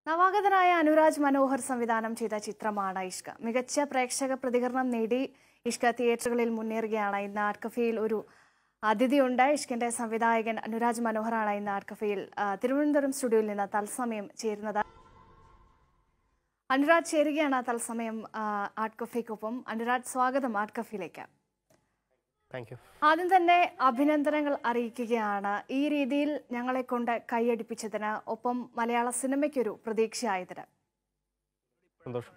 നവാഗതനായ അനുരാജ് മനോഹർ സംവിധാനം ചെയ്ത ചിത്രമാണ് ഇഷ്ക മികച്ച പ്രേക്ഷക പ്രതികരണം നേടി ഇഷ്ക തിയേറ്ററുകളിൽ മുന്നേറുകയാണ് ഇന്ന് ആർട്ട് കഫേയിൽ ഒരു അതിഥിയുണ്ട് ഇഷ്കിന്റെ സംവിധായകൻ അനുരാജ് മനോഹറാണ് ഇന്ന് ആർട്ട് കഫേയിൽ ആ, തിരുവനന്തപുരം സ്റ്റുഡിയോയിൽ നിന്ന് തത്സമയം ചേരുന്നത് അനുരാജ് ചേരുകയാണ് തത്സമയം ആ, ആർട്ട് കഫേക്കൊപ്പം അനുരാജ് സ്വാഗതം ആർട്ട് കഫേയിലേക്ക് താങ്ക് യു ആദ്യം തന്നെ അഭിനന്ദനങ്ങൾ അറിയിക്കുകയാണ് ഈ രീതിയിൽ ഞങ്ങളെ കൊണ്ട് കൈയടിപ്പിച്ചതിന് ഒപ്പം മലയാള സിനിമയ്ക്കൊരു പ്രതീക്ഷയായതിന് സന്തോഷം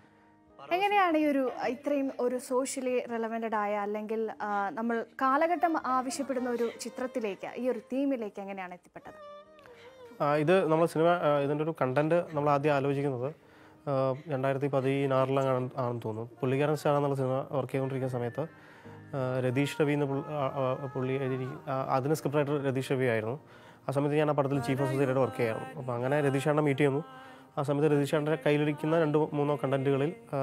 എങ്ങനെയാണ് ഈ ഒരു ഇത്രയും ഒരു സോഷ്യലി റെലവെന്റഡ് ആയ അല്ലെങ്കിൽ ആ, നമ്മൾ കാലഘട്ടം ആവശ്യപ്പെടുന്ന ഒരു ചിത്രത്തിലേക്ക് ഈ ഒരു തീമിലേക്ക് എങ്ങനെയാണ് എത്തിപ്പെട്ടത് ആ, ഇത് നമ്മൾ സിനിമ ആ, ഇതിൻ്റെ ഒരു കണ്ടന്റ് നമ്മൾ ആദ്യം ആലോചിക്കുന്നത് ആ, രണ്ടായിരത്തി പതിനാറിലാണ് ആണെന്ന് തോന്നുന്നു പുള്ളിക്കാരൻ സ്റ്റാർ എന്നുള്ള സിനിമ വർക്ക് ചെയ്തുകൊണ്ടിരിക്കുന്ന സമയത്ത് ആ, രതീഷ് രവി എന്ന് പുള്ളി- ആ, ആ, പുള്ളി എഴുതി ആ, അതിന് സ്ക്രിപ്റ്റ് റൈറ്റർ രതീഷ് രവി ആയിരുന്നു ആ സമയത്ത് ഞാൻ ആ പടത്തിൽ ചീഫ് ഓഫ് സൊസൈറ്റിയുടെ വർക്ക് ചെയ്യായിരുന്നു അപ്പോൾ അങ്ങനെ രതീഷാണ്ടെ മീറ്റ് ചെയ്യുന്നു ആ സമയത്ത് രതീഷാണ്ടെ കയ്യിലിരിക്കുന്ന രണ്ട് മൂന്നോ കണ്ടന്റുകളിൽ ആ,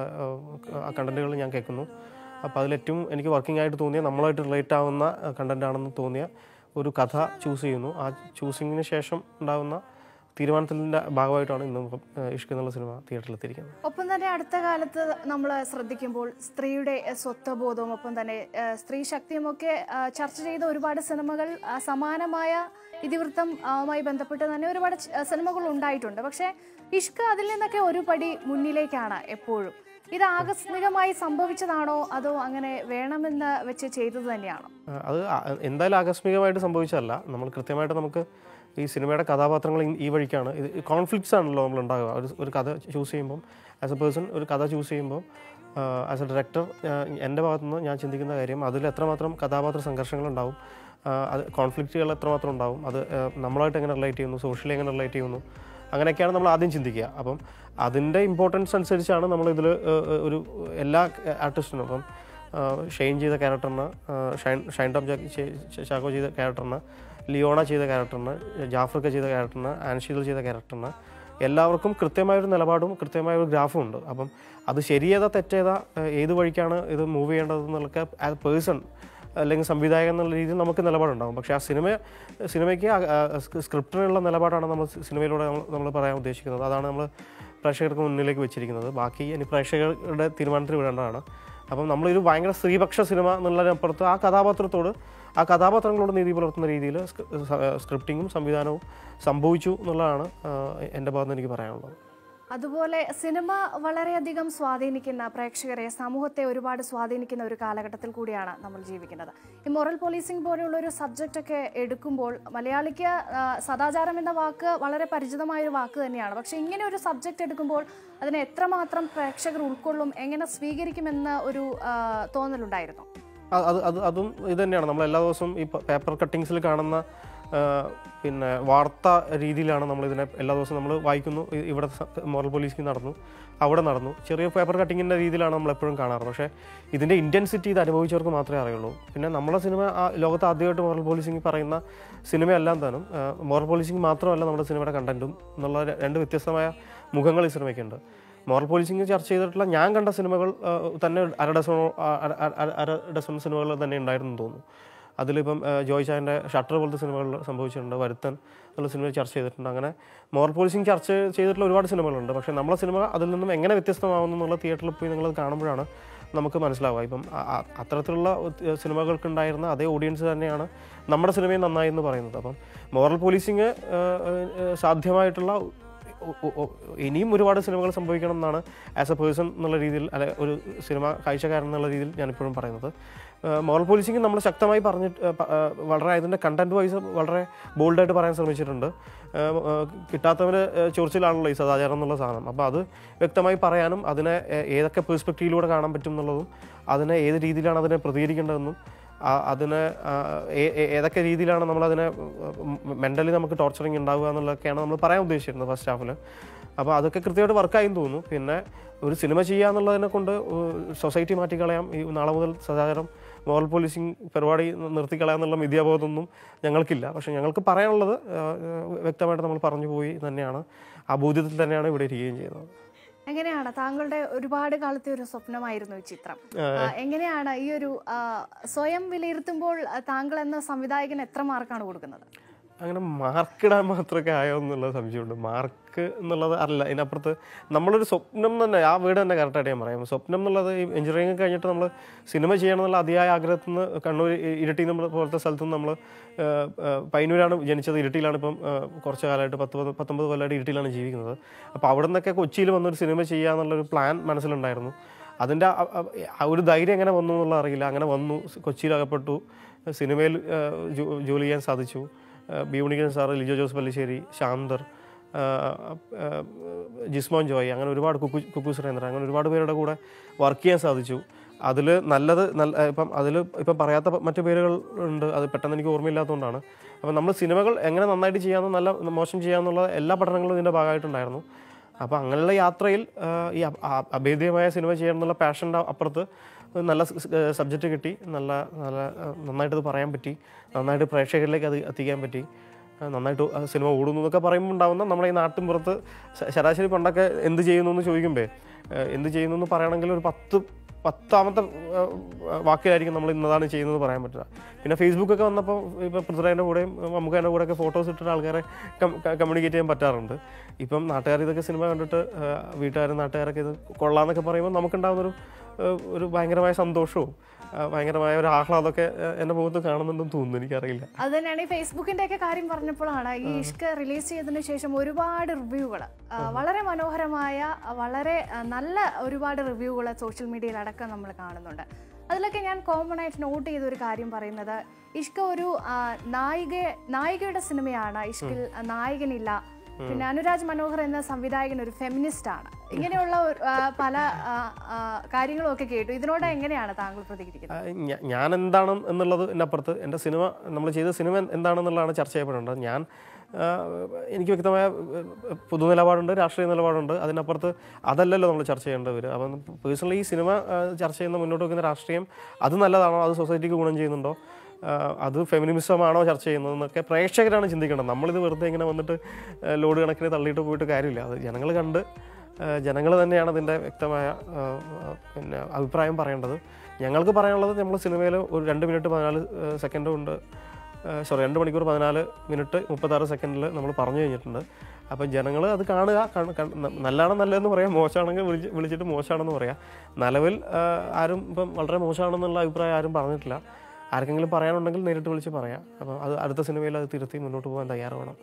ആ കണ്ടന്റുകൾ ഞാൻ കേൾക്കുന്നു അപ്പോൾ അതിലേറ്റവും എനിക്ക് വർക്കിംഗ് ആയിട്ട് തോന്നിയ നമ്മളായിട്ട് റിലേറ്റ് ആവുന്ന കണ്ടന്റ് ആണെന്ന് തോന്നിയ ഒരു കഥ ചൂസ് ചെയ്യുന്നു ആ ചൂസിങ്ങിന് ശേഷം ഉണ്ടാകുന്ന തീരുമാനത്തിൻ്റെ ഭാഗമായിട്ടാണ് ഇന്ന് ഇപ്പം, ആ, ഇഷ്ക് എന്നുള്ള സിനിമ തിയേറ്ററിൽ എത്തിയിരിക്കുന്നത് ഒപ്പം തന്നെ അടുത്ത കാലത്ത് നമ്മൾ ശ്രദ്ധിക്കുമ്പോൾ സ്ത്രീയുടെ എഹ്, സ്വത്വബോധവും ഒപ്പം തന്നെ എഹ്, സ്ത്രീ ശക്തിയുമൊക്കെ ആ, ചർച്ച ചെയ്ത ഒരുപാട് സിനിമകൾ ആ, സമാനമായ ഇതിവൃത്തമായി ബന്ധപ്പെട്ട് തന്നെ ഒരുപാട് ച- സിനിമകൾ ഉണ്ടായിട്ടുണ്ട് പക്ഷേ ഇഷ്ക് അതിൽ നിന്നൊക്കെ ഒരു പടി മുന്നിലേക്കാണ് എപ്പോഴും ഇത് ആകസ്മികമായി സംഭവിച്ചതാണോ അതോ അങ്ങനെ വേണമെന്ന് വെച്ച് ചെയ്തത് തന്നെയാണോ ആ, അത് ആ- എന്തായാലും ആകസ്മികമായിട്ട് സംഭവിച്ചതല്ല നമ്മൾ കൃത്യമായിട്ട് നമുക്ക് ഈ സിനിമയുടെ കഥാപാത്രങ്ങൾ ഈ- ഈ വഴിക്കാണ് ഇത് കോൺഫ്ലിക്ട്സ് ആണല്ലോ നമ്മൾ ഉണ്ടാകുക ഒരു ഒരു കഥ ചൂസ് ചെയ്യുമ്പം ആസ് എ പേഴ്സൺ ഒരു കഥ ചൂസ് ചെയ്യുമ്പോൾ ആസ് എ ഡയറക്ടർ എൻ്റെ ഭാഗത്തുനിന്ന് ഞാൻ ചിന്തിക്കുന്ന കാര്യം അതിൽ എത്രമാത്രം കഥാപാത്ര സംഘർഷങ്ങളുണ്ടാവും ആ, അത് കോൺഫ്ലിക്റ്റുകൾ എത്രമാത്രം ഉണ്ടാവും അത് ആ, നമ്മളായിട്ട് എങ്ങനെ റിലേറ്റ് ചെയ്യുന്നു സോഷ്യലി എങ്ങനെ റിലേറ്റ് ചെയ്യുന്നു അങ്ങനെയൊക്കെയാണ് നമ്മൾ ആദ്യം ചിന്തിക്കുക അപ്പം അതിൻ്റെ ഇമ്പോർട്ടൻസ് അനുസരിച്ചാണ് നമ്മൾ ഇതിൽ ഒരു എല്ലാ ആർട്ടിസ്റ്റിനും അപ്പം ആ, ഷെയ്ൻ ചെയ്ത ക്യാരക്ടറിന് ആ, ഷൈൻ ഷൈൻ ടോം ജാ- ചെ- ചെ- ചാക്കോ ചെയ്ത ക്യാരക്ടറിന് ലിയോണ ചെയ്ത ക്യാരക്ടറിന് ജാഫ്രിക്ക ചെയ്ത ക്യാരക്ടറിന് ആൻഷീൽ ചെയ്ത ക്യാരക്ടറിന് എല്ലാവർക്കും കൃത്യമായൊരു നിലപാടും കൃത്യമായൊരു ഗ്രാഫും ഉണ്ട് അപ്പം അത് ശരിയേതാ തെറ്റേതാ ആ, ഏത് വഴിക്കാണ് ഇത് മൂവ് ചെയ്യേണ്ടത് എന്നുള്ളൊക്കെ ആസ് എ പേഴ്സൺ അല്ലെങ്കിൽ സംവിധായകൻ എന്നുള്ള രീതിയിൽ നമുക്ക് നിലപാടുണ്ടാകും പക്ഷേ ആ സിനിമ സിനിമയ്ക്ക് ആ- ആ സ്ക്രി- സ്ക്രിപ്റ്റിനുള്ള നിലപാടാണ് നമ്മൾ സി- സിനിമയിലൂടെ നമ്മൾ നമ്മൾ പറയാൻ ഉദ്ദേശിക്കുന്നത് അതാണ് നമ്മൾ പ്രേക്ഷകർക്ക് മുന്നിലേക്ക് വെച്ചിരിക്കുന്നത് ബാക്കി ഇനി പ്രേക്ഷകരുടെ തീരുമാനത്തിന് വിടേണ്ടതാണ് അപ്പം നമ്മളൊരു ഭയങ്കര സ്ത്രീപക്ഷ സിനിമ എന്നുള്ളതിനപ്പുറത്ത് ആ കഥാപാത്രത്തോട് ആ കഥാപാത്രങ്ങളോട് നീതി പുലർത്തുന്ന രീതിയിൽ സ്ക്രിപ്റ്റിങ്ങും സംവിധാനവും സംഭവിച്ചു എന്നുള്ളതാണ് ആ, എൻ്റെ ഭാഗത്ത് നിന്ന് എനിക്ക് പറയാനുള്ളത് അതുപോലെ സിനിമ വളരെയധികം സ്വാധീനിക്കുന്ന പ്രേക്ഷകരെ സമൂഹത്തെ ഒരുപാട് സ്വാധീനിക്കുന്ന ഒരു കാലഘട്ടത്തിൽ കൂടിയാണ് നമ്മൾ ജീവിക്കുന്നത് ഈ മൊറൽ പോലീസിംഗ് പോലെയുള്ള ഒരു സബ്ജക്റ്റ് ഒക്കെ എടുക്കുമ്പോൾ മലയാളിക്ക് ആ, സദാചാരം എന്ന വാക്ക് വളരെ പരിചിതമായ ഒരു വാക്ക് തന്നെയാണ് പക്ഷെ ഇങ്ങനെ ഒരു സബ്ജക്റ്റ് എടുക്കുമ്പോൾ അതിനെ എത്രമാത്രം പ്രേക്ഷകർ ഉൾക്കൊള്ളും എങ്ങനെ സ്വീകരിക്കുമെന്ന ഒരു ആ, തോന്നലുണ്ടായിരുന്നു അത് അത് അത് അതും ഇത് തന്നെയാണ് നമ്മൾ എല്ലാ ദിവസവും ഈ പേപ്പർ കട്ടിങ്സിൽ കാണുന്ന ആ, പിന്നെ വാർത്താ രീതിയിലാണ് നമ്മൾ ഇതിനെ എല്ലാ ദിവസവും നമ്മൾ വായിക്കുന്നു ഇ- ഇവിടെ മോറൽ പോലീസിംഗ് നടന്നു അവിടെ നടന്നു ചെറിയ പേപ്പർ കട്ടിങ്ങിൻ്റെ രീതിയിലാണ് നമ്മൾ എപ്പോഴും കാണാറ് പക്ഷേ ഇതിൻ്റെ ഇൻറ്റൻസിറ്റി ഇത് അനുഭവിച്ചവർക്ക് മാത്രമേ അറിയുള്ളൂ പിന്നെ നമ്മളെ സിനിമ ആ ലോകത്ത് ആദ്യമായിട്ട് മോറൽ പോലീസിംഗ് പറയുന്ന സിനിമയെല്ലാം തന്നെ മോറൽ പോലീസിംഗ് മാത്രമല്ല നമ്മുടെ സിനിമയുടെ കണ്ടന്റും എന്നുള്ള ര- രണ്ട് വ്യത്യസ്തമായ മുഖങ്ങൾ ഈ സിനിമയ്ക്കുണ്ട് മോറൽ പോലീസിംഗ് ചർച്ച ചെയ്തിട്ടുള്ള ഞാൻ കണ്ട സിനിമകൾ ആ, തന്നെ അര ഡസണോ ആ, അര അര- അര ഡസൺ സിനിമകൾ തന്നെ ഉണ്ടായിരുന്നു എന്ന് തോന്നുന്നു അതിലിപ്പം ആ, ജോയ് ചായൻ്റെ ഷട്ടർ പോലത്തെ സിനിമകൾ സംഭവിച്ചിട്ടുണ്ട് വരുത്തൻ എന്നുള്ള സിനിമ ചർച്ച ചെയ്തിട്ടുണ്ട് അങ്ങനെ മോറൽ പോലീസിംഗ് ചർച്ച ചെയ്തിട്ടുള്ള ഒരുപാട് സിനിമകളുണ്ട് പക്ഷേ നമ്മളെ സിനിമ അതിൽ നിന്നും എങ്ങനെ വ്യത്യസ്തമാവുന്നു എന്നുള്ള തിയേറ്ററിൽ പോയി നിങ്ങൾ കാണുമ്പോഴാണ് നമുക്ക് മനസ്സിലാവുക ഇപ്പം ആ- ആ- അത്തരത്തിലുള്ള ഉത്- സിനിമകൾക്കുണ്ടായിരുന്ന അതേ ഓഡിയൻസ് തന്നെയാണ് നമ്മുടെ സിനിമയും നന്നായി എന്ന് പറയുന്നത് അപ്പം മോറൽ പോലീസിങ് സാധ്യമായിട്ടുള്ള ഒ- ഒ- ഒ- ഇനിയും ഒരുപാട് സിനിമകൾ സംഭവിക്കണം എന്നാണ് ആസ് എ പേഴ്സൺ എന്നുള്ള രീതിയിൽ അല്ലെ ഒരു സിനിമ കാഴ്ചക്കാരൻ എന്നുള്ള രീതിയിൽ ഞാനിപ്പോഴും പറയുന്നത് മോറൽ പോലീസിങ് നമ്മൾ ശക്തമായി പറഞ്ഞിട്ട് ഏഹ് പ- ഏഹ് വളരെ അതിൻ്റെ കണ്ടന്റ് വൈസ് വളരെ ബോൾഡായിട്ട് പറയാൻ ശ്രമിച്ചിട്ടുണ്ട് ഏഹ് ഏഹ് കിട്ടാത്തവന് ഏഹ് ചൊറിച്ചിലാണല്ലോ ഈ സദാചാരം എന്നുള്ള സാധനം അപ്പോൾ അത് വ്യക്തമായി പറയാനും അതിനെ ഏഹ് ഏതൊക്കെ പേഴ്സ്പെക്റ്റീവിലൂടെ കാണാൻ പറ്റും എന്നുള്ളതും അതിനെ ഏത് രീതിയിലാണ് അതിനെ പ്രതികരിക്കേണ്ടതെന്നും ആ- അതിന് ആ, ഏ- ഏ- ഏതൊക്കെ രീതിയിലാണ് നമ്മളതിനെ മെൻ്റലി നമുക്ക് ടോർച്ചറിങ് ഉണ്ടാവുക എന്നുള്ളതൊക്കെയാണ് നമ്മൾ പറയാൻ ഉദ്ദേശിച്ചിരുന്നത് ഫസ്റ്റ് ഹാഫിൽ അപ്പോൾ അതൊക്കെ കൃത്യമായിട്ട് വർക്കായെന്ന് തോന്നുന്നു പിന്നെ ഒരു സിനിമ ചെയ്യുക എന്നുള്ളതിനെ കൊണ്ട് സൊസൈറ്റി മാറ്റിക്കളയാം ഈ നാളെ മുതൽ സദാചാരം മോറൽ പോലീസിങ് പരിപാടി നിർത്തിക്കളയാം എന്നുള്ള മിഥ്യാബോധമൊന്നും ഞങ്ങൾക്കില്ല പക്ഷേ ഞങ്ങൾക്ക് പറയാനുള്ളത് ആ, വ്യക്തമായിട്ട് നമ്മൾ പറഞ്ഞു പോയി തന്നെയാണ് ആ ബോധ്യത്തിൽ തന്നെയാണ് ഇവിടെ ഇരിക്കുകയും ചെയ്യുന്നത് എങ്ങനെയാണ് താങ്കളുടെ ഒരുപാട് കാലത്തെ ഒരു സ്വപ്നമായിരുന്നു ഈ ചിത്രം ആ, എങ്ങനെയാണ് ഈ ഒരു ആ, സ്വയം വിലയിരുത്തുമ്പോൾ ആ, താങ്കൾ എന്ന സംവിധായകൻ എത്ര മാർക്കാണ് കൊടുക്കുന്നത് അങ്ങനെ മാർക്കിടാൻ മാത്രമൊക്കെ ആയോ എന്നുള്ള സംശയമുണ്ട് മാർക്ക് എന്നുള്ളത് അറിയില്ല ഇതിനപ്പുറത്ത് നമ്മളൊരു സ്വപ്നം തന്നെ ആ വീട് തന്നെ കറക്റ്റായിട്ട് ഞാൻ പറയാം സ്വപ്നം എന്നുള്ളത് ഈ എഞ്ചിനീയറിംഗ് കഴിഞ്ഞിട്ട് നമ്മൾ സിനിമ ചെയ്യണം എന്നുള്ള അതിയായ ആഗ്രഹത്തിൽ നിന്ന് കണ്ണൂർ ഇ- ഇരിട്ടി നമ്മൾ പോലത്തെ സ്ഥലത്ത് നിന്ന് നമ്മൾ പൈനൂരാണ് ജനിച്ചത് ഇരിട്ടിയിലാണ് ഇപ്പം ആ, കുറച്ച് കാലമായിട്ട് പത്ത് പത്ത് പത്തൊമ്പത് കൊല്ലമായിട്ട് ഇരിട്ടിയിലാണ് ജീവിക്കുന്നത് അപ്പോൾ അവിടെ നിന്നൊക്കെ കൊച്ചിയിൽ വന്നൊരു സിനിമ ചെയ്യുക എന്നുള്ളൊരു പ്ലാൻ മനസ്സിലുണ്ടായിരുന്നു അതിൻ്റെ ആ- ആ- ആ ഒരു ധൈര്യം എങ്ങനെ വന്നു എന്നുള്ള അറിയില്ല അങ്ങനെ വന്നു കൊച്ചിയിൽ അകപ്പെട്ടു സിനിമയിൽ ആ, ജോ- ജോലി ചെയ്യാൻ സാധിച്ചു ആ, ബി ഉണിക്കൻ സാറ് ലിജോ ജോസ് പല്ലിശ്ശേരി ശാന്തർ ആ, ആ, ജിസ്മോൻ ജോയ് അങ്ങനെ ഒരുപാട് കുക്കു കുക്കു സുരേന്ദ്രൻ അങ്ങനെ ഒരുപാട് പേരുടെ കൂടെ വർക്ക് ചെയ്യാൻ സാധിച്ചു അതിൽ നല്ലത് നല്ല ഇപ്പം അതിൽ ഇപ്പം പറയാത്ത പ- മറ്റു പേരുകൾ ഉണ്ട് അത് പെട്ടെന്ന് എനിക്ക് ഓർമ്മയില്ലാത്തതുകൊണ്ടാണ് അപ്പം നമ്മൾ സിനിമകൾ എങ്ങനെ നന്നായിട്ട് ചെയ്യാമെന്ന് നല്ല മോശം ചെയ്യാമെന്നുള്ള എല്ലാ പഠനങ്ങളും ഇതിൻ്റെ ഭാഗമായിട്ടുണ്ടായിരുന്നു അപ്പോൾ അങ്ങനെയുള്ള യാത്രയിൽ ആ, ഈ അ- ആ- അഭേദ്യമായ സിനിമ ചെയ്യണം എന്നുള്ള പാഷൻ്റെ അപ്പുറത്ത് ഒരു നല്ല സബ്ജക്റ്റ് കിട്ടി നല്ല നല്ല ആ, നന്നായിട്ട് അത് പറയാൻ പറ്റി നന്നായിട്ട് പ്രേക്ഷകരിലേക്ക് അത് എത്തിക്കാൻ പറ്റി ആ, നന്നായിട്ട് ആ സിനിമ ഓടുന്നു എന്നൊക്കെ പറയുമ്പോൾ ഉണ്ടാവുന്ന നമ്മുടെ ഈ നാട്ടിൻ പുറത്ത് ശ- ശരാശരി പണ്ടൊക്കെ എന്ത് ചെയ്യുന്നു എന്ന് ചോദിക്കുമ്പേ ആ, എന്ത് ചെയ്യുന്നു എന്ന് പറയണമെങ്കിൽ ഒരു പത്ത് പത്താമത്തെ ആ, വാക്കിലായിരിക്കും നമ്മൾ ഇന്നതാണ് ചെയ്യുന്നത് പറയാൻ പറ്റുക പിന്നെ ഫേസ്ബുക്കൊക്കെ വന്നപ്പോൾ ഇപ്പോൾ പൃഥ്വിരാജിൻ്റെ കൂടെയും മമ്മൂക്കാൻ്റെ കൂടെയൊക്കെ ഫോട്ടോസ് ഇട്ടിട്ട് ആൾക്കാരെ കമ്മ്യൂണിക്കേറ്റ് ചെയ്യാൻ പറ്റാറുണ്ട് ഇപ്പം നാട്ടുകാർ ഇതൊക്കെ സിനിമ കണ്ടിട്ട് ആ, വീട്ടുകാരും നാട്ടുകാരൊക്കെ ഇത് കൊള്ളാന്നൊക്കെ പറയുമ്പോൾ നമുക്കുണ്ടാകുന്നൊരു ആ, ഒരു ഭയങ്കരമായ സന്തോഷവും ആ, ഭയങ്കരമായ ഒരു ആഹ്ലാദമൊക്കെ ആ, എൻ്റെ മുഖത്ത് കാണുന്നുണ്ടെന്ന് തോന്നുന്നു എനിക്കറിയില്ല അത് തന്നെയാണ് ഈ ഫേസ്ബുക്കിന്റെ ഒക്കെ കാര്യം പറഞ്ഞപ്പോഴാണ് ഈ ഇഷ്ക റിലീസ് ചെയ്തതിന് ശേഷം ഒരുപാട് റിവ്യൂകൾ വളരെ മനോഹരമായ ആ, വളരെ ആ, നല്ല ഒരുപാട് റിവ്യൂകൾ സോഷ്യൽ മീഡിയയിൽ അടക്കം നമ്മൾ കാണുന്നുണ്ട് അതിലൊക്കെ ഞാൻ കോമൺ ആയിട്ട് നോട്ട് ചെയ്ത ഒരു കാര്യം പറയുന്നത് ഇഷ്ക ഒരു ആ, നായിക നായികയുടെ സിനിമയാണ് ഇഷ്കിൽ നായകനില്ല പിന്നെ അനുരാജ് മനോഹർ എന്ന സംവിധായകൻ ഒരു ഫെമിനിസ്റ്റ് ആണ് ഇങ്ങനെയുള്ള ഒരു, ആ, പല ആ, ആ, കാര്യങ്ങളും ഒക്കെ കേട്ടു ഇതിനോട് എങ്ങനെയാണ് താങ്കൾ പ്രതികരിക്കുന്നത് ആ, ഞ- ഞാൻ എന്താണ് എന്നുള്ളത് അപ്പുറത്ത് എൻ്റെ സിനിമ നമ്മൾ ചെയ്ത സിനിമ എന്താണെന്നുള്ളതാണ് ചർച്ച ചെയ്യപ്പെടേണ്ടത് ഞാൻ ആ, എനിക്ക് വ്യക്തമായ ആ, പൊതു നിലപാടുണ്ട് രാഷ്ട്രീയ നിലപാടുണ്ട് അതിനപ്പുറത്ത് അതല്ലല്ലോ നമ്മൾ ചർച്ച ചെയ്യേണ്ടത് വരും അപ്പം പേഴ്സണലി ഈ സിനിമ ആ, ചർച്ച ചെയ്യുന്ന മുന്നോട്ട് വെക്കുന്ന രാഷ്ട്രീയം അത് നല്ലതാണോ അത് സൊസൈറ്റിക്ക് ഗുണം ചെയ്യുന്നുണ്ടോ ആ, അത് ഫെമിനിസമാണോ ചർച്ച ചെയ്യുന്നതെന്നൊക്കെ പ്രേക്ഷകരാണ് ചിന്തിക്കേണ്ടത് നമ്മളിത് വെറുതെ ഇങ്ങനെ വന്നിട്ട് ആ, ലോഡ് കണക്കിന് തള്ളിയിട്ട് പോയിട്ട് കാര്യമില്ല അത് ജനങ്ങൾ കണ്ട് ജനങ്ങൾ തന്നെയാണ് അതിൻ്റെ വ്യക്തമായ ആ, ആ, പിന്നെ അഭിപ്രായം പറയേണ്ടത് ഞങ്ങൾക്ക് പറയാനുള്ളത് നമ്മൾ സിനിമയിൽ ഒരു രണ്ട് മിനിറ്റ് പതിനാല് സെക്കൻഡ് കൊണ്ട് സോറി രണ്ട് മണിക്കൂർ പതിനാല് മിനിറ്റ് മുപ്പത്താറ് സെക്കൻഡിൽ നമ്മൾ പറഞ്ഞു കഴിഞ്ഞിട്ടുണ്ട് അപ്പം ജനങ്ങൾ അത് കാണുക കണ്- കണ്- ന- നല്ലതാണ് നല്ലതെന്ന് പറയാം മോശമാണെങ്കിൽ വിളിച്ച് വിളിച്ചിട്ട് മോശമാണെന്ന് പറയാം നിലവിൽ ആ, ആരും ഇപ്പം വളരെ മോശമാണെന്നുള്ള അഭിപ്രായം ആരും പറഞ്ഞിട്ടില്ല ആർക്കെങ്കിലും പറയാനുണ്ടെങ്കിൽ നേരിട്ട് വിളിച്ച് പറയാം അപ്പം അത് അടുത്ത സിനിമയിൽ അത് തിരുത്തി മുന്നോട്ട് പോകാൻ തയ്യാറാവണം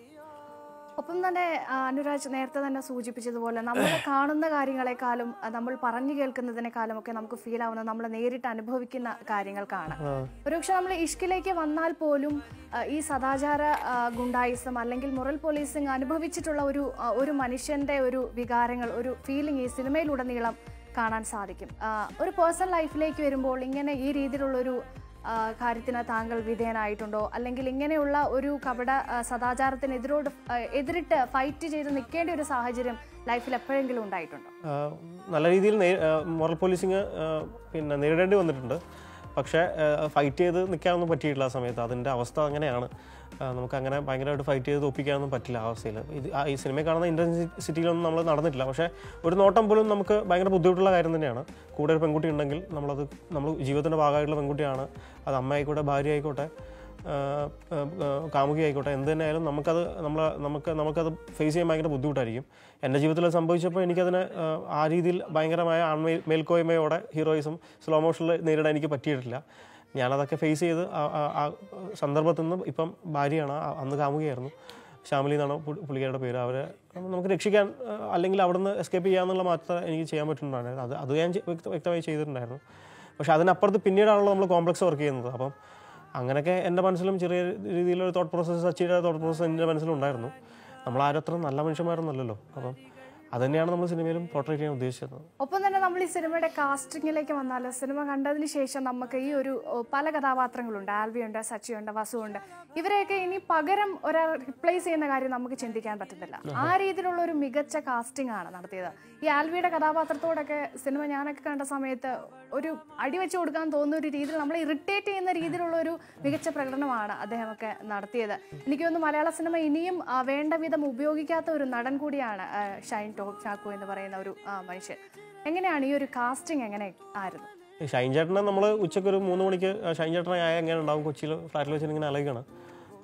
ഒപ്പം തന്നെ ആ, അനുരാജ് നേരത്തെ തന്നെ സൂചിപ്പിച്ചതുപോലെ നമ്മൾ കാണുന്ന കാര്യങ്ങളെക്കാളും ആ, നമ്മൾ പറഞ്ഞു കേൾക്കുന്നതിനേക്കാളും ഒക്കെ നമുക്ക് ഫീൽ ആവുന്നത് നമ്മൾ നേരിട്ട് അനുഭവിക്കുന്ന കാര്യങ്ങൾക്കാണ് ഒരുപക്ഷെ നമ്മൾ ഇഷ്കിലേക്ക് വന്നാൽ പോലും ആ, ഈ സദാചാര ആ, ഗുണ്ടായിസം അല്ലെങ്കിൽ മുറൽ പോലീസിങ് അനുഭവിച്ചിട്ടുള്ള ഒരു ആ, ഒരു മനുഷ്യന്റെ ഒരു വികാരങ്ങൾ ഒരു ഫീലിംഗ് ഈ സിനിമയിലുടനീളം കാണാൻ സാധിക്കും ആ, ഒരു പേഴ്സണൽ ലൈഫിലേക്ക് വരുമ്പോൾ ഇങ്ങനെ ഈ രീതിയിലുള്ളൊരു ആ, കാര്യത്തിന് താങ്കൾ വിധേയനായിട്ടുണ്ടോ അല്ലെങ്കിൽ ഇങ്ങനെയുള്ള ഒരു കപട ആ, സദാചാരത്തിനെതിരോട് ആ, എതിരിട്ട് ഫൈറ്റ് ചെയ്ത് നിൽക്കേണ്ട ഒരു സാഹചര്യം ലൈഫിൽ എപ്പോഴെങ്കിലും ഉണ്ടായിട്ടുണ്ടോ ആ, നല്ല രീതിയിൽ മോറൽ പോലീസിങ് പിന്നെ നേരിടേണ്ടി വന്നിട്ടുണ്ട് പക്ഷേ ഫൈറ്റ് ചെയ്ത് നിൽക്കാനൊന്നും പറ്റിയിട്ടില്ല ആ സമയത്ത് അതിൻ്റെ അവസ്ഥ അങ്ങനെയാണ് ആ, നമുക്ക് അങ്ങനെ ഭയങ്കരമായിട്ട് ഫൈറ്റ് ചെയ്ത് ഒപ്പിക്കാനൊന്നും പറ്റില്ല ആ അവസ്ഥയിൽ ഇത് ആ ഈ സിനിമയിൽ കാണുന്ന ഇൻറ്റൻസിറ്റിയിലൊന്നും നമ്മൾ നടന്നിട്ടില്ല പക്ഷേ ഒരു നോട്ടം പോലും നമുക്ക് ഭയങ്കര ബുദ്ധിമുട്ടുള്ള കാര്യം തന്നെയാണ് കൂടെ ഒരു പെൺകുട്ടി ഉണ്ടെങ്കിൽ നമ്മളത് നമ്മൾ ജീവിതത്തിൻ്റെ ഭാഗമായിട്ടുള്ള പെൺകുട്ടിയാണ് അത് അമ്മ ആയിക്കോട്ടെ ഭാര്യ ആയിക്കോട്ടെ ആ, ആ, ആ, കാമുകി ആയിക്കോട്ടെ എന്ത് തന്നെയായാലും നമുക്കത് നമ്മൾ നമുക്ക് നമുക്കത് ഫേസ് ചെയ്യാൻ ഭയങ്കര ബുദ്ധിമുട്ടായിരിക്കും എൻ്റെ ജീവിതത്തിൽ അത് സംഭവിച്ചപ്പോൾ എനിക്കതിന് ആ, ആ രീതിയിൽ ഭയങ്കരമായ ആൺമേൽ മേൽക്കോയ്മയോടെ ഹീറോയിസം സ്ലോ മോഷനിൽ നേരിടാൻ എനിക്ക് പറ്റിയിട്ടില്ല ഞാനതൊക്കെ ഫേസ് ചെയ്ത് ആ- ആ- ആ സന്ദർഭത്തിൽ നിന്ന് ഇപ്പം ഭാര്യയാണ് ആ- അന്ന് കാമുകയായിരുന്നു ശ്യാമിലി എന്നാണ് പു- പുള്ളിക്കാരുടെ പേര് അവരെ നമുക്ക് രക്ഷിക്കാൻ ആ, അല്ലെങ്കിൽ അവിടുന്ന് എസ്കേപ്പ് ചെയ്യാന്നുള്ള മാത്രമേ എനിക്ക് ചെയ്യാൻ പറ്റുന്നുണ്ടായിരുന്നു അത് അത് ഞാൻ ചെ- വ്യക്ത- വ്യക്തമായി ചെയ്തിട്ടുണ്ടായിരുന്നു പക്ഷെ അതിനപ്പുറത്ത് പിന്നീടാണല്ലോ നമ്മൾ കോംപ്ലക്സ് വർക്ക് ചെയ്യുന്നത് അപ്പം അങ്ങനെയൊക്കെ എൻ്റെ മനസ്സിലും ചെറിയ രീതിയിലൊരു തോട്ട് പ്രോസസ്സ് സച്ചിയുടെ തോട്ട് പ്രോസസ്സ് എൻ്റെ മനസ്സിലുണ്ടായിരുന്നു നമ്മൾ ആരും അത്ര നല്ല മനുഷ്യന്മാരൊന്നുമല്ലല്ലോ അപ്പം അത് തന്നെയാണ് നമ്മൾ സിനിമയിലും പോർട്രേറ്റ് ചെയ്യാൻ ഉദ്ദേശിച്ചത് ഒപ്പം തന്നെ നമ്മൾ ഈ സിനിമയുടെ കാസ്റ്റിങ്ങിലേക്ക് വന്നാൽ സിനിമ കണ്ടതിന് ശേഷം നമുക്ക് ഈ ഒരു ഓ, പല കഥാപാത്രങ്ങളുണ്ട് ആൽവിയുണ്ട് സച്ചിയുണ്ട് വസുണ്ട് ഇവരെയൊക്കെ ഇനി പകരം ഒരാൾ റിപ്ലേസ് ചെയ്യുന്ന കാര്യം നമുക്ക് ചിന്തിക്കാൻ പറ്റുന്നില്ല ആ രീതിയിലുള്ള ഒരു മികച്ച കാസ്റ്റിംഗ് ആണ് നടത്തിയത് ഈ ആൽവിയുടെ കഥാപാത്രത്തോടൊക്കെ സിനിമ ഞാനൊക്കെ കണ്ട സമയത്ത് ഒരു അടിവെച്ച് കൊടുക്കാൻ തോന്നുന്ന ഒരു രീതിയിൽ നമ്മളെ ഇറിറ്റേറ്റ് ചെയ്യുന്ന രീതിയിലുള്ള ഒരു മികച്ച പ്രകടനമാണ് അദ്ദേഹമൊക്കെ നടത്തിയത് എനിക്ക് തോന്നുന്നു മലയാള സിനിമ ഇനിയും ആ, വേണ്ട വിധം ഉപയോഗിക്കാത്ത ഒരു നടൻ കൂടിയാണ് ആ, ഷൈൻ ടോപ്പ് ചാക്കോ എന്ന് പറയുന്ന ഒരു ആ, മനുഷ്യൻ എങ്ങനെയാണ് ഈ ഒരു കാസ്റ്റിംഗ് എങ്ങനെ ആയിരുന്നു ഈ ഷൈൻ ചേട്ടനെ നമ്മൾ ഉച്ചയ്ക്ക് ഒരു മൂന്ന് മണിക്ക് ഷൈൻ ചേട്ടനെ ആയ എങ്ങനെ ഉണ്ടാവും കൊച്ചിയിൽ ഫ്ലാറ്റിൽ വെച്ചിട്ട് ഇങ്ങനെ അലയിക്കണം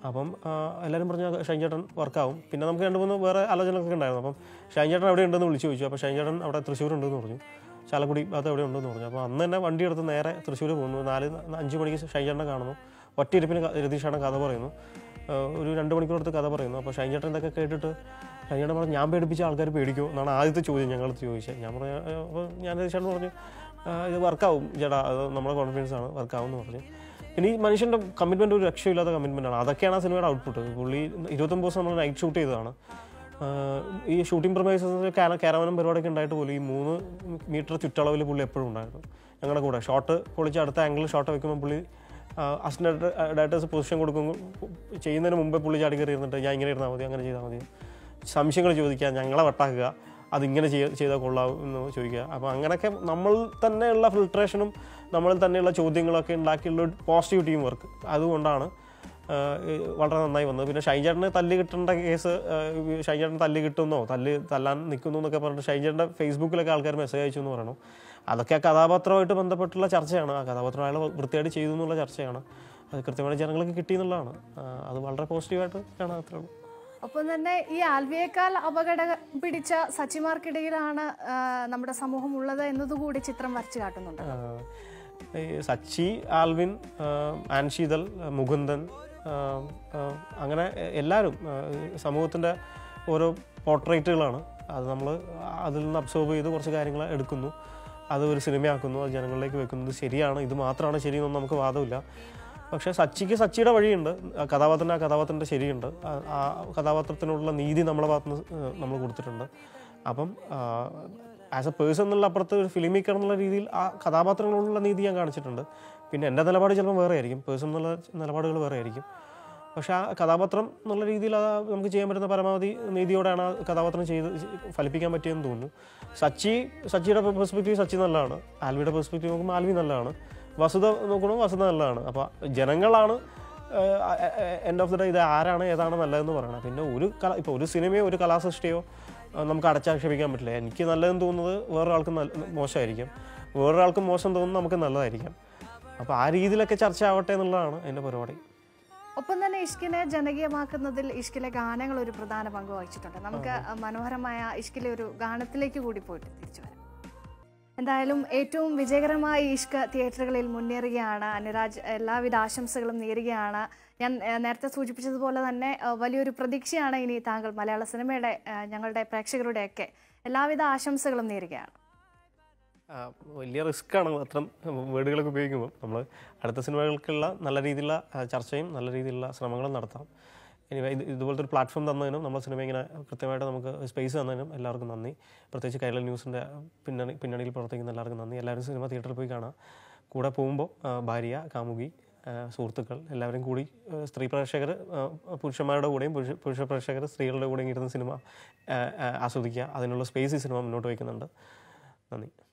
അപ്പം ആ, എല്ലാവരും പറഞ്ഞു ഷൈൻ ചേട്ടൻ വർക്കാവും പിന്നെ നമുക്ക് രണ്ട് മൂന്ന് വേറെ ആലോചനകളൊക്കെ ഉണ്ടായിരുന്നു അപ്പം ഷൈൻ ചേട്ടൻ എവിടെ ഉണ്ടെന്ന് വിളിച്ച് ചോദിച്ചു അപ്പോൾ ഷൈൻ ചേട്ടൻ അവിടെ തൃശ്ശൂർ ഉണ്ടെന്ന് പറഞ്ഞു ചാലക്കുടി അത് എവിടെ ഉണ്ടെന്ന് പറഞ്ഞു അപ്പോൾ അന്ന് തന്നെ വണ്ടി എടുത്ത് നേരെ തൃശ്ശൂർ പോകുന്നു നാല് അഞ്ച് മണിക്ക് ഷൈൻ ചേട്ടനെ കാണുന്നു ഒറ്റയിരുപ്പിന് ക- രതീഷാണ് കഥ പറയുന്നു ആ, ഒരു രണ്ട് മണിക്കൂർ എടുത്ത് കഥ പറയുന്നു അപ്പോൾ ഷൈൻ ചേട്ടൻ ഇതൊക്കെ കേട്ടിട്ട് ഷൈൻ ചേട്ടൻ പറഞ്ഞു ഞാൻ പേടിപ്പിച്ച ആൾക്കാർ പേടിക്കുമോ എന്നാണ് ആദ്യത്തെ ചോദ്യം ഞങ്ങൾ ചോദിച്ചത് ഞാൻ പറഞ്ഞു "ആ, അപ്പോൾ ഞാൻ രതീഷേട്ടൻ പറഞ്ഞു "ആ, ഇത് വർക്കാവും ചേട്ടാ അത് നമ്മുടെ കോൺഫിഡൻസ് ആണ് വർക്കാവും എന്ന് പറഞ്ഞു പിന്നെ ഈ മനുഷ്യൻ്റെ കമ്മിറ്റ്മെൻറ്റ് ഒരു രക്ഷയില്ലാത്ത കമ്മിറ്റ്മെൻ്റ് ആണ് അതൊക്കെയാണ് ആ സിനിമയുടെ ഔട്ട്പുട്ട് പുള്ളി ഇരുപത്തൊമ്പത് ദിവസം നമ്മൾ നൈറ്റ് ഷൂട്ട് ചെയ്തതാണ് ആഹ് ഈ ഷൂട്ടിംഗ് പ്രമൈസസ് കാരവനം പരിപാടിയൊക്കെ ഉണ്ടായിട്ട് പോലും ഈ മൂന്ന് മീറ്റർ ചുറ്റളവിൽ പുള്ളി എപ്പോഴും ഉണ്ടായിരുന്നു ഞങ്ങളുടെ കൂടെ ഷോട്ട് പൊളിച്ച് അടുത്ത ആംഗിൾ ഷോട്ട് വെക്കുമ്പോൾ പുള്ളി അസിസ്റ്റന്റ് ഡയറക്ടേഴ്സ് പൊസിഷൻ കൊടുക്കുമ്പോൾ ചെയ്യുന്നതിന് മുമ്പേ പുള്ളി ചാടി കയറി ഇരുന്നിട്ട് ഞാൻ ഇങ്ങനെ ഇരുന്നാൽ മതി അങ്ങനെ ചെയ്താൽ മതി സംശയങ്ങൾ ചോദിക്കുക ഞങ്ങളെ വട്ടാക്കുക അതിങ്ങനെ ചെയ്യ ചെയ്താൽ കൊള്ളാവും എന്ന് ചോദിക്കുക അപ്പോൾ അങ്ങനെയൊക്കെ നമ്മൾ തന്നെയുള്ള ഫിൽട്രേഷനും നമ്മളിൽ തന്നെയുള്ള ചോദ്യങ്ങളൊക്കെ ഉണ്ടാക്കിയുള്ള ഒരു പോസിറ്റീവ് ടീം വർക്ക് അതുകൊണ്ടാണ് ആഹ് ഈ വളരെ നന്നായി വന്നത് പിന്നെ ഷൈൻചേട്ടന് തല്ല് കിട്ടേണ്ട കേസ് ആഹ് ഷൈൻചേട്ടൻ തല്ല് കിട്ടുന്നോ തല്ല് തല്ലാൻ നിൽക്കുന്നു എന്നൊക്കെ പറഞ്ഞിട്ട് ഷൈൻചേട്ടൻ്റെ ഫേസ്ബുക്കിലൊക്കെ ആൾക്കാർ മെസ്സേജ് അയച്ചു എന്ന് പറയണം അതൊക്കെ ആ കഥാപാത്രമായിട്ട് ബന്ധപ്പെട്ടുള്ള ചർച്ചയാണ് ആ കഥാപാത്രം അയാൾ വൃത്തിയായിട്ട് ചെയ്തു എന്നുള്ള ചർച്ചയാണ് അത് കൃത്യമായിട്ട് ജനങ്ങൾക്ക് കിട്ടി എന്നുള്ളതാണ് ആഹ് അത് വളരെ പോസിറ്റീവായിട്ട് കാണാൻ അത്രേ ഉള്ളൂ ഒപ്പം തന്നെ ഈ ആൽവിയേക്കാൾ അപകട പിടിച്ച സച്ചിമാർക്കിടയിലാണ് ആ, നമ്മുടെ സമൂഹം ഉള്ളത് എന്നതുകൂടി ചിത്രം വരച്ചു കാട്ടുന്നുണ്ട് ആഹ് ഈ സച്ചി ആൽവിൻ ആഹ് ആൻഷീതൽ മുകുന്ദൻ ആഹ് ആഹ് അങ്ങനെ എ- എല്ലാവരും സമൂഹത്തിൻ്റെ ഓരോ പോർട്രേറ്റുകളാണ് അത് നമ്മൾ അതിൽ നിന്ന് അബ്സോർബ് ചെയ്ത് കുറച്ച് കാര്യങ്ങൾ എടുക്കുന്നു അത് ഒരു സിനിമയാക്കുന്നു അത് ജനങ്ങളിലേക്ക് വെക്കുന്നത് ശരിയാണ് ഇത് മാത്രമാണ് ശരിയെന്നൊന്നും നമുക്ക് വാദമില്ല പക്ഷേ സച്ചിക്ക് സച്ചിയുടെ വഴിയുണ്ട് ആ കഥാപാത്രത്തിന് ആ കഥാപാത്രത്തിൻ്റെ ശരിയുണ്ട് ആ- ആ കഥാപാത്രത്തിനുള്ള നീതി നമ്മളെ ഭാഗത്തുനിന്ന് നമ്മൾ കൊടുത്തിട്ടുണ്ട് അപ്പം ആസ് എ പേഴ്സൺ എന്നുള്ള അപ്പുറത്ത് ഒരു ഫിലിം മേക്കർ എന്നുള്ള രീതിയിൽ ആ കഥാപാത്രങ്ങളോടുള്ള നീതി ഞാൻ കാണിച്ചിട്ടുണ്ട് പിന്നെ എൻ്റെ നിലപാട് ചിലപ്പോൾ വേറെ ആയിരിക്കും പേഴ്സൺ എന്നുള്ള നിലപാടുകൾ വേറെ ആയിരിക്കും പക്ഷേ ആ കഥാപാത്രം എന്നുള്ള രീതിയിൽ അത് നമുക്ക് ചെയ്യാൻ പറ്റുന്ന പരമാവധി നീതിയോടെയാണ് ആ കഥാപാത്രം ചെയ്ത് ഫലിപ്പിക്കാൻ പറ്റിയെന്ന് തോന്നുന്നു സച്ചി സച്ചിയുടെ പെർസ്പെക്റ്റീവ് സച്ചി നല്ലതാണ് ആൽവിയുടെ പെർസ്പെക്റ്റീവ് നോക്കുമ്പോൾ ആൽവി നല്ലതാണ് വസുത നോക്കുമ്പോൾ വസുത നല്ലതാണ് അപ്പോൾ ജനങ്ങളാണ് എൻഡ് ഓഫ് ദ ഡേ ഇത് ആരാണ് ഏതാണ് നല്ലതെന്ന് പറയണം പിന്നെ ഒരു കല ഇപ്പോൾ ഒരു സിനിമയോ ഒരു കലാസൃഷ്ടിയോ ആ, നമുക്ക് അടച്ചാക്ഷേപിക്കാൻ പറ്റില്ല എനിക്ക് നല്ലതെന്ന് തോന്നുന്നത് വേറൊരാൾക്ക് നല്ല മോശമായിരിക്കും വേറൊരാൾക്ക് മോശം തോന്നുന്നത് നമുക്ക് നല്ലതായിരിക്കാം അപ്പോൾ ആ രീതിയിലൊക്കെ ചർച്ച ആവട്ടെ എന്നുള്ളതാണ് എൻ്റെ പരിപാടി ഒപ്പം തന്നെ ഇഷ്കിനെ ജനകീയമാക്കുന്നതിൽ ഇഷ്കിലെ ഗാനങ്ങൾ ഒരു പ്രധാന പങ്ക് വഹിച്ചിട്ടുണ്ട് നമുക്ക് മനോഹരമായ ഇഷ്കിലെ ഒരു ഗാനത്തിലേക്ക് കൂടി പോയിട്ട് തിരിച്ചു വരാം എന്തായാലും ഏറ്റവും വിജയകരമായി ഇഷ്ക തിയേറ്ററുകളിൽ മുന്നേറുകയാണ് അനുരാജ് എല്ലാവിധ ആശംസകളും നേരുകയാണ് ഞാൻ ഏഹ്, നേരത്തെ സൂചിപ്പിച്ചതുപോലെ തന്നെ ഏഹ്, വലിയൊരു പ്രതീക്ഷയാണ് ഇനി താങ്കൾ മലയാള സിനിമയുടെ ഏഹ്, ഞങ്ങളുടെ പ്രേക്ഷകരുടെയൊക്കെ എല്ലാവിധ ആശംസകളും നേരുകയാണ് ആ, വലിയ റിസ്ക് ആണ് അത്തരം വേർഡുകളൊക്കെ ഉപയോഗിക്കുമ്പോൾ നമ്മൾ അടുത്ത സിനിമകൾക്കുള്ള നല്ല രീതിയിലുള്ള ആ, ചർച്ചയും നല്ല രീതിയിലുള്ള ശ്രമങ്ങളും നടത്താം ഇനി ഇത് ഇതുപോലത്തെ ഒരു പ്ലാറ്റ്ഫോം തന്നതിനും നമ്മുടെ സിനിമ ഇങ്ങനെ കൃത്യമായിട്ട് നമുക്ക് സ്പേസ് തന്നതിനും എല്ലാവർക്കും നന്ദി പ്രത്യേകിച്ച് കൈരള ന്യൂസിൻ്റെ പിന്നണി പിന്നണിയിൽ പ്രവർത്തിക്കുന്ന എല്ലാവർക്കും നന്ദി എല്ലാവരും സിനിമ തിയേറ്ററിൽ പോയി കാണാം കൂടെ പോകുമ്പോൾ ആ, ഭാര്യ കാമുകി ആ, സുഹൃത്തുക്കൾ എല്ലാവരും കൂടി ആ, സ്ത്രീ പ്രേക്ഷകർ പുരുഷന്മാരുടെ കൂടെയും പുരുഷ പുരുഷ പ്രേക്ഷകർ സ്ത്രീകളുടെ കൂടെയും ഇരുന്ന് സിനിമ ആ, ആ, ആസ്വദിക്കുക അതിനുള്ള സ്പേസ് ഈ സിനിമ മുന്നോട്ട് വയ്ക്കുന്നുണ്ട് നന്ദി